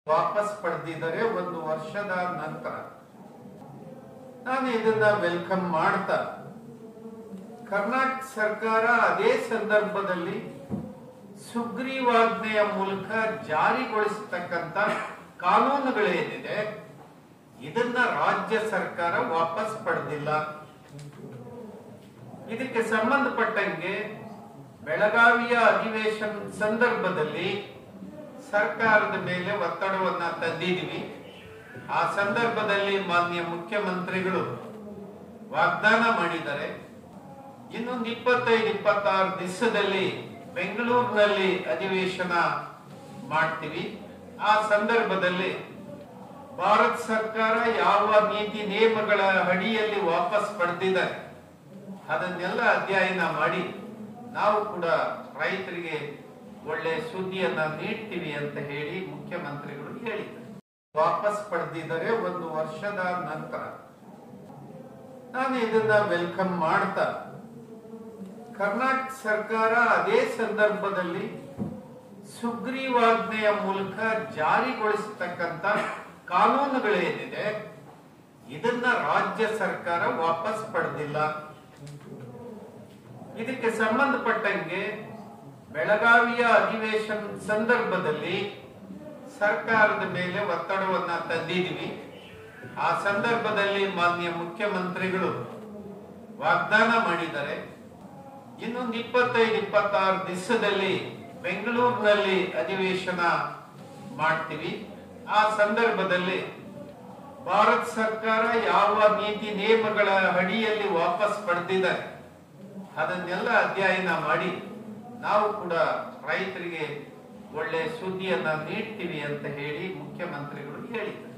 ವಾಪಸ್ ಪಡೆದಿದ್ದಾರೆ ಒಂದು ವರ್ಷದ ನಂತರ ನಾನು ಇದನ್ನ ವೆಲ್ಕಮ್ ಮಾಡ್ತಾ ಕರ್ನಾಟಕ ಸರ್ಕಾರ ಅದೇ ಸಂದರ್ಭದಲ್ಲಿ ಸುಗ್ರೀವಾಜ್ಞೆಯ ಮೂಲಕ ಜಾರಿಗೊಳಿಸತಕ್ಕಂತ ಕಾನೂನುಗಳೇನಿದೆ ಇದನ್ನ ರಾಜ್ಯ ಸರ್ಕಾರ ವಾಪಸ್ ಪಡೆದಿಲ್ಲ ಇದಕ್ಕೆ ಸಂಬಂಧಪಟ್ಟಂಗೆ ಬೆಳಗಾವಿಯ ಅಧಿವೇಶನ ಸಂದರ್ಭದಲ್ಲಿ ಸರ್ಕಾರದ ಮೇಲೆ ಒತ್ತಡವನ್ನ ತಂದಿದ್ದೀವಿ ಆ ಸಂದರ್ಭದಲ್ಲಿ ಮಾನ್ಯ ಮುಖ್ಯಮಂತ್ರಿಗಳು ವಾಗ್ದಾನ ಮಾಡಿದ್ದಾರೆ ಇನ್ನೊಂದು ಇಪ್ಪತ್ತೈದು ಇಪ್ಪತ್ತಾರು ದಿವಸದಲ್ಲಿ ಬೆಂಗಳೂರಿನಲ್ಲಿ ಅಧಿವೇಶನ ಮಾಡ್ತೀವಿ ಆ ಸಂದರ್ಭದಲ್ಲಿ ಭಾರತ ಸರ್ಕಾರ ಯಾವ ನೀತಿ ನಿಯಮಗಳ ಅಡಿಯಲ್ಲಿ ವಾಪಸ್ ಪಡೆದಿದ್ದಾರೆ ಅದನ್ನೆಲ್ಲ ಅಧ್ಯಯನ ಮಾಡಿ ನಾವು ಕೂಡ ರೈತರಿಗೆ ಒಳ್ಳೆ ಸುದ್ದಿಯನ್ನ ನೀಡ್ತೀವಿ ಅಂತ ಹೇಳಿ ಮುಖ್ಯಮಂತ್ರಿಗಳು ಹೇಳಿದ್ದಾರೆ ವಾಪಸ್ ಪಡೆದಿದ್ದಾರೆ ಒಂದು ವರ್ಷದ ನಂತರ ನಾನು ಇದನ್ನ ವೆಲ್ಕಮ್ ಮಾಡ್ತಾ ಕರ್ನಾಟಕ ಸರ್ಕಾರ ಅದೇ ಸಂದರ್ಭದಲ್ಲಿ ಸುಗ್ರೀವಾಜ್ಞೆಯ ಮೂಲಕ ಜಾರಿಗೊಳಿಸತಕ್ಕಂತ ಕಾನೂನುಗಳೇನಿದೆ ಇದನ್ನ ರಾಜ್ಯ ಸರ್ಕಾರ ವಾಪಸ್ ಪಡೆದಿಲ್ಲ ಇದಕ್ಕೆ ಸಂಬಂಧಪಟ್ಟಂಗೆ ಬೆಳಗಾವಿಯ ಅಧಿವೇಶನ ಸಂದರ್ಭದಲ್ಲಿ ಸರ್ಕಾರದ ಮೇಲೆ ಒತ್ತಡವನ್ನ ತಂದಿದ್ದೀವಿ ಆ ಸಂದರ್ಭದಲ್ಲಿ ಮಾನ್ಯ ಮುಖ್ಯಮಂತ್ರಿಗಳು ವಾಗ್ದಾನ ಮಾಡಿದ್ದಾರೆ ಇನ್ನೊಂದು ಇಪ್ಪತ್ತೈದು ಇಪ್ಪತ್ತಾರು ದಿವಸದಲ್ಲಿ ಬೆಂಗಳೂರಿನಲ್ಲಿ ಅಧಿವೇಶನ ಮಾಡ್ತೀವಿ ಆ ಸಂದರ್ಭದಲ್ಲಿ ಭಾರತ ಸರ್ಕಾರ ಯಾವ ನೀತಿ ನಿಯಮಗಳ ಅಡಿಯಲ್ಲಿ ವಾಪಸ್ ಪಡೆದಿದ್ದಾರೆ ಅದನ್ನೆಲ್ಲ ಅಧ್ಯಯನ ಮಾಡಿ ನಾವು ಕೂಡ ರೈತರಿಗೆ ಒಳ್ಳೆ ಸುದ್ದಿಯನ್ನ ನೀಡ್ತೀವಿ ಅಂತ ಹೇಳಿ ಮುಖ್ಯಮಂತ್ರಿಗಳು ಹೇಳಿದ್ದಾರೆ